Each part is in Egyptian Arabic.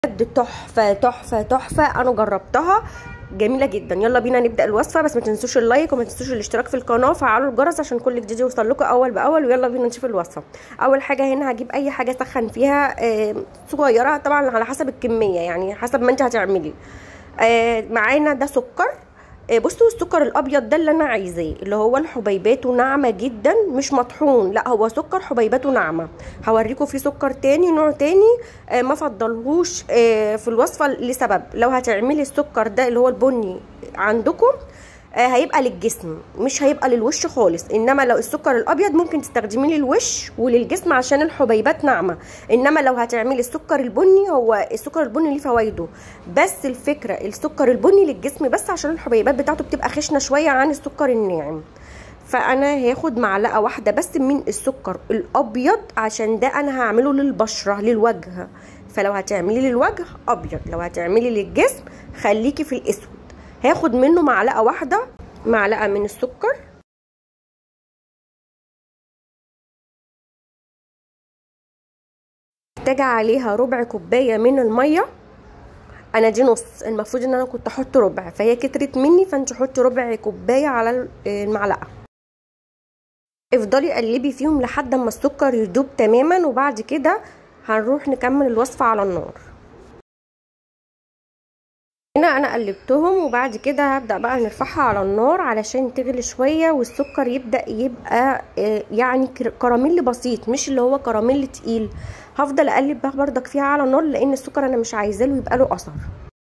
بجد تحفه تحفه تحفه انا جربتها جميله جدا يلا بينا نبدا الوصفه بس ما تنسوش اللايك وما تنسوش الاشتراك في القناه وفعلوا الجرس عشان كل جديد يوصل لكم اول باول ويلا بينا نشوف الوصفه اول حاجه هنا هجيب اي حاجه اسخن فيها آه صغيره طبعا على حسب الكميه يعني حسب ما انت هتعملي آه معانا ده سكر بصوا السكر الابيض ده اللي انا عايزاه اللي هو الحبيباته ناعمه جدا مش مطحون لا هو سكر حبيباته ناعمه هوريكم في سكر تاني نوع تاني آه ما فضلهوش آه في الوصفه لسبب لو هتعملي السكر ده اللي هو البني عندكم آه هيبقى للجسم مش هيبقى للوش خالص انما لو السكر الابيض ممكن تستخدميه للوش وللجسم عشان الحبيبات ناعمه انما لو هتعملي السكر البني هو السكر البني ليه فوائده بس الفكره السكر البني للجسم بس عشان الحبيبات بتاعته بتبقى خشنه شويه عن السكر الناعم فانا هاخد معلقه واحده بس من السكر الابيض عشان ده انا هعمله للبشره للوجه فلو هتعملي للوجه ابيض لو هتعملي للجسم خليكي في الاسود هاخد منه معلقه واحده معلقه من السكر محتاجه عليها ربع كوبايه من الميه انا دي نص المفروض ان انا كنت احط ربع فهي كترت مني فانت حطي ربع كوبايه على المعلقه افضلي قلبي فيهم لحد ما السكر يدوب تماما وبعد كده هنروح نكمل الوصفه على النار هنا انا قلبتهم وبعد كده هبدا بقى نرفعها على النار علشان تغلي شويه والسكر يبدا يبقى يعني كراميل بسيط مش اللي هو كراميل تقيل هفضل اقلب بقى بردك فيها على النار لان السكر انا مش عايزاه له يبقى له اثر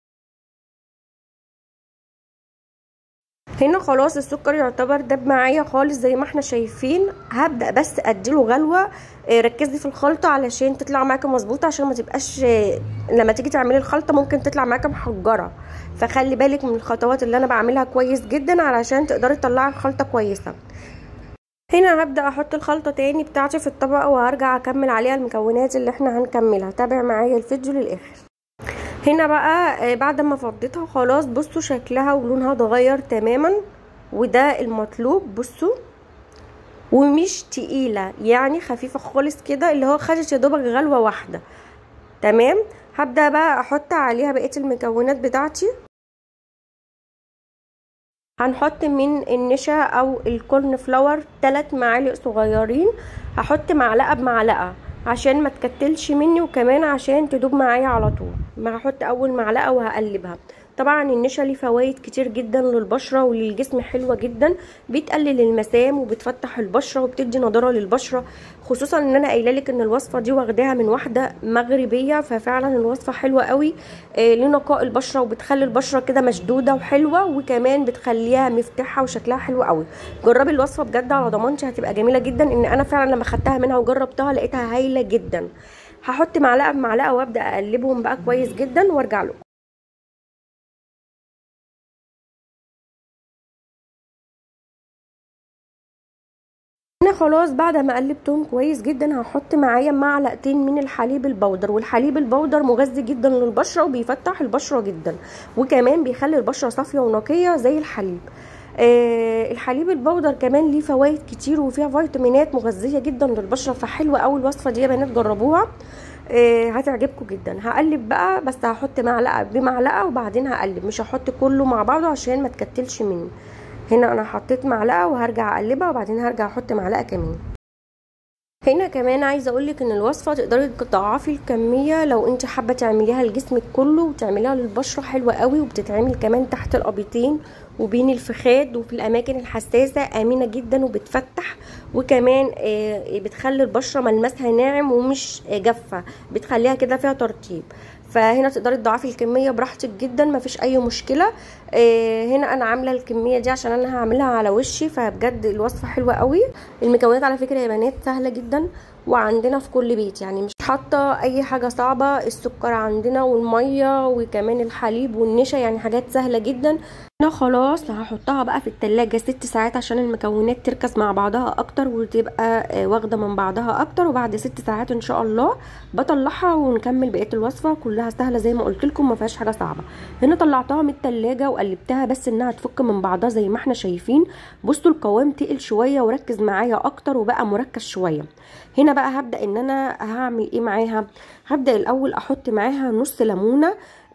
هنا خلاص السكر يعتبر دب معايا خالص زي ما احنا شايفين هبدا بس اديله غلوه ركزي في الخلطه علشان تطلع معاكي مظبوطه عشان ما تبقاش لما تيجي تعملي الخلطه ممكن تطلع معاكي محجره فخلي بالك من الخطوات اللي انا بعملها كويس جدا علشان تقدري تطلعي الخلطه كويسه هنا هبدا احط الخلطه تاني بتاعتي في الطبق وهرجع اكمل عليها المكونات اللي احنا هنكملها تابع معايا الفيديو للاخر هنا بقى بعد ما فضيتها خلاص بصوا شكلها ولونها اتغير تماما وده المطلوب بصوا ومش تقيلة يعني خفيفة خالص كده اللي هو خدت يا دوبك غلوة واحدة تمام هبدأ بقى احط عليها بقية المكونات بتاعتي هنحط من النشا او الكورن فلاور 3 معالق صغيرين هحط معلقة بمعلقة عشان ما تكتلش مني وكمان عشان تدوب معايا على طول ما هحط اول معلقه وهقلبها طبعا النشا ليه فوائد كتير جدا للبشره وللجسم حلوه جدا بتقلل المسام وبتفتح البشره وبتدي نضاره للبشره خصوصا ان انا قايله لك ان الوصفه دي واخداها من واحده مغربيه ففعلا الوصفه حلوه قوي آه لنقاء البشره وبتخلي البشره كده مشدوده وحلوه وكمان بتخليها مفتاحه وشكلها حلو قوي جربي الوصفه بجد على ضمانتي هتبقى جميله جدا ان انا فعلا لما خدتها منها وجربتها لقيتها هايله جدا هحط معلقه بمعلقه وابدا اقلبهم بقى كويس جدا وارجع لكم هنا خلاص بعد ما قلبتهم كويس جدا هحط معايا معلقتين من الحليب البودر والحليب البودر مغذي جدا للبشره وبيفتح البشره جدا وكمان بيخلي البشره صافيه ونقيه زي الحليب آه الحليب البودر كمان ليه فوائد كتير وفيها فيتامينات مغذيه جدا للبشره فحلوه قوي الوصفه دي يا بنات جربوها آه هتعجبكم جدا هقلب بقى بس هحط معلقه بمعلقه وبعدين هقلب مش هحط كله مع بعضه عشان ما تكتلش مني هنا انا حطيت معلقه وهرجع اقلبها وبعدين هرجع احط معلقه كمان هنا كمان عايزه اقولك ان الوصفه تقدري تضاعفي الكميه لو انت حابه تعمليها لجسمك كله وتعمليها للبشره حلوه قوي وبتتعمل كمان تحت الابيضين وبين الفخاد وفي الاماكن الحساسه امنه جدا وبتفتح وكمان بتخلي البشره ملمسها ناعم ومش جافه بتخليها كده فيها ترطيب فهنا تقدري تضاعفي الكميه براحتك جدا مفيش اي مشكله آه هنا انا عامله الكميه دي عشان انا هعملها على وشي فبجد الوصفه حلوه قوي المكونات على فكره يا بنات سهله جدا وعندنا في كل بيت يعني مش حاطه اي حاجه صعبه السكر عندنا والميه وكمان الحليب والنشا يعني حاجات سهله جدا انا خلاص هحطها بقى في التلاجة ست ساعات عشان المكونات تركز مع بعضها اكتر وتبقى واخده من بعضها اكتر وبعد ست ساعات ان شاء الله بطلعها ونكمل بقيه الوصفه كلها سهله زي ما قلت لكم ما فيهاش حاجه صعبه هنا طلعتها من التلاجة وقلبتها بس انها تفك من بعضها زي ما احنا شايفين بصوا القوام تقل شويه وركز معايا اكتر وبقى مركز شويه هنا بقى هبدا ان انا هعمل ايه معاها هبدا الاول احط معاها نص ليمونه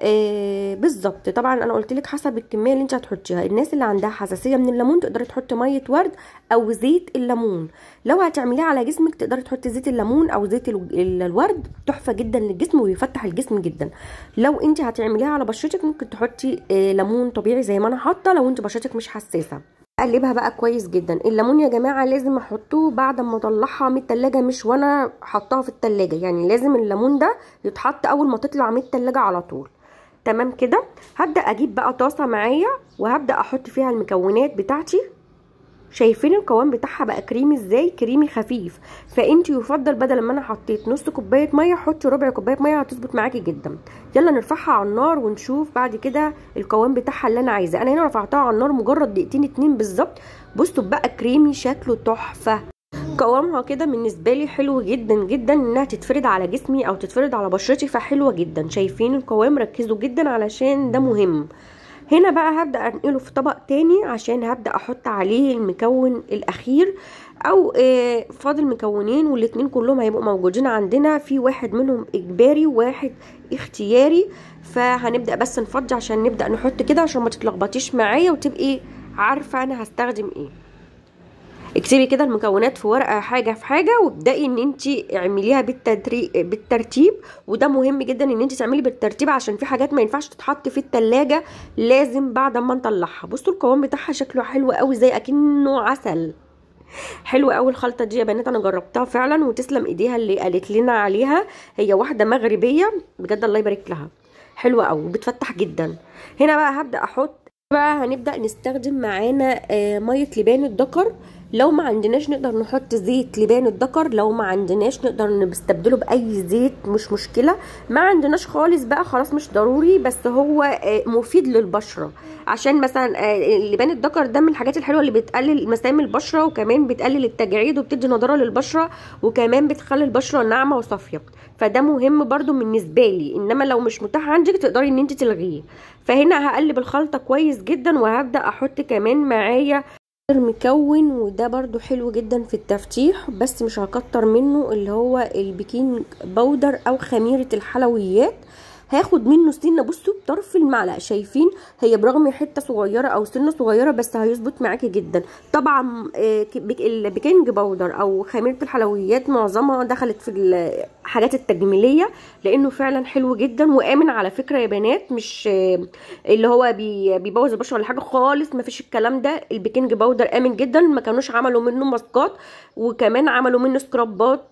آه بالظبط طبعا انا قلت لك حسب الكميه اللي انت هتحطيها الناس اللي عندها حساسيه من الليمون تقدري تحطي ميه ورد او زيت الليمون لو هتعمليه على جسمك تقدري تحطي زيت الليمون او زيت الورد تحفه جدا للجسم ويفتح الجسم جدا لو انت هتعمليها على بشرتك ممكن تحطي آه ليمون طبيعي زي ما انا حاطه لو انت بشرتك مش حساسه اقلبها بقى كويس جدا الليمون يا جماعه لازم احطه بعد ما اطلعها من التلاجة مش وانا حطاها في التلاجة يعني لازم الليمون ده يتحط اول ما تطلع من التلاجة على طول تمام كده هبدا اجيب بقى طاسه معايا وهبدا احط فيها المكونات بتاعتي شايفين القوام بتاعها بقى كريمي ازاي كريمي خفيف فانت يفضل بدل ما انا حطيت نص كوبايه ميه حطي ربع كوبايه ميه هتظبط معاكي جدا يلا نرفعها على النار ونشوف بعد كده القوام بتاعها اللي انا عايزاه انا هنا رفعتها على النار مجرد دقيقتين اتنين بالظبط بصوا بقى كريمي شكله تحفه قوامها كده بالنسبه لي حلو جدا جدا انها تتفرد على جسمي او تتفرد على بشرتي فحلوه جدا شايفين القوام ركزوا جدا علشان ده مهم هنا بقى هبدا انقله في طبق تاني عشان هبدا احط عليه المكون الاخير او آه فاضل مكونين والاتنين كلهم هيبقوا موجودين عندنا في واحد منهم اجباري وواحد اختياري فهنبدا بس نفضي عشان نبدا نحط كده عشان ما تتلخبطيش معايا وتبقي عارفه انا هستخدم ايه اكتبي كده المكونات في ورقه حاجه في حاجه وابداي ان انت اعمليها بالترتيب وده مهم جدا ان انت تعملي بالترتيب عشان في حاجات ما ينفعش تتحط في التلاجة لازم بعد ما نطلعها بصوا القوام بتاعها شكله حلو قوي زي اكنه عسل حلوه قوي الخلطه دي يا بنات انا جربتها فعلا وتسلم ايديها اللي قالت لنا عليها هي واحده مغربيه بجد الله يبارك لها حلوه قوي بتفتح جدا هنا بقى هبدا احط بقى هنبدا نستخدم معانا آه ميه لبان الدكر لو ما عندناش نقدر نحط زيت لبان الدكر لو ما عندناش نقدر نستبدله باي زيت مش مشكله ما عندناش خالص بقى خلاص مش ضروري بس هو مفيد للبشره عشان مثلا لبان الدكر ده من الحاجات الحلوه اللي بتقلل مسام البشره وكمان بتقلل التجاعيد وبتدي نضاره للبشره وكمان بتخلي البشره ناعمه وصافيه فده مهم برده بالنسبه لي انما لو مش متاح عندك تقدري ان انت تلغيه فهنا هقلب الخلطه كويس جدا وهبدا احط كمان معايا مكون وده برضو حلو جدا في التفتيح بس مش هكتر منه اللي هو البيكنج باودر او خميرة الحلويات هاخد منه سنه بصوا بطرف المعلقه شايفين هي برغم حته صغيره او سنه صغيره بس هيظبط معاكي جدا طبعا البيكنج باودر او خميره الحلويات معظمها دخلت في الحاجات التجميليه لانه فعلا حلو جدا وامن على فكره يا بنات مش اللي هو بيبوظ البشره ولا حاجه خالص ما فيش الكلام ده البيكنج باودر امن جدا ما كانوش عملوا منه ماسكات وكمان عملوا منه سكرابات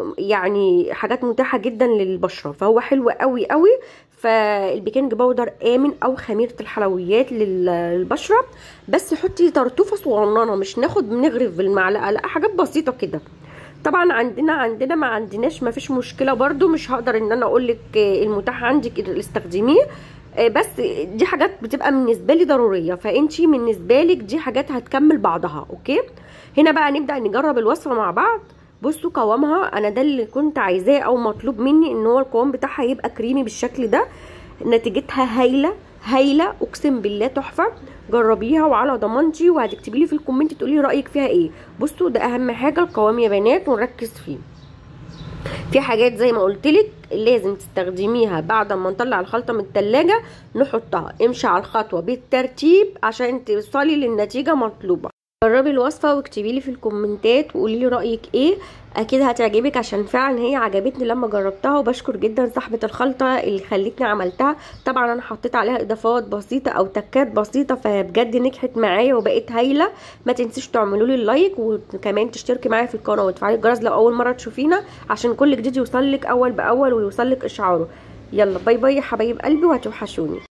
يعني حاجات متاحه جدا للبشره فهو حلو قوي قوي فالبيكنج باودر امن او خميره الحلويات للبشره بس حطي طرطوفه صغننه مش ناخد بنغرف بالمعلقه لا حاجات بسيطه كده طبعا عندنا عندنا ما عندناش ما فيش مشكله برده مش هقدر ان انا اقول لك المتاح عندك استخدميه بس دي حاجات بتبقى بالنسبه لي ضروريه فانتي بالنسبه لك دي حاجات هتكمل بعضها اوكي هنا بقى نبدا نجرب الوصفه مع بعض بصوا قوامها انا ده اللي كنت عايزاه او مطلوب مني ان هو القوام بتاعها يبقى كريمي بالشكل ده نتيجتها هايله هايله اقسم بالله تحفه جربيها وعلى ضمانتي وهتكتبي لي في الكومنت تقولي رايك فيها ايه بصوا ده اهم حاجه القوام يا بنات ونركز فيه في حاجات زي ما قلت لك لازم تستخدميها بعد ما نطلع الخلطه من التلاجة نحطها امشي على الخطوه بالترتيب عشان توصلي للنتيجه مطلوبه جربي الوصفه واكتبي لي في الكومنتات وقولي لي رايك ايه اكيد هتعجبك عشان فعلا هي عجبتني لما جربتها وبشكر جدا صاحبه الخلطه اللي خلتني عملتها طبعا انا حطيت عليها اضافات بسيطه او تكات بسيطه فبجد نجحت معايا وبقت هايله ما تنسيش تعملوا لي اللايك وكمان تشتركي معايا في القناه وتفعلي الجرس لو اول مره تشوفينا عشان كل جديد يوصلك اول باول ويوصلك اشعاره يلا باي باي يا حبايب قلبي وهتوحشوني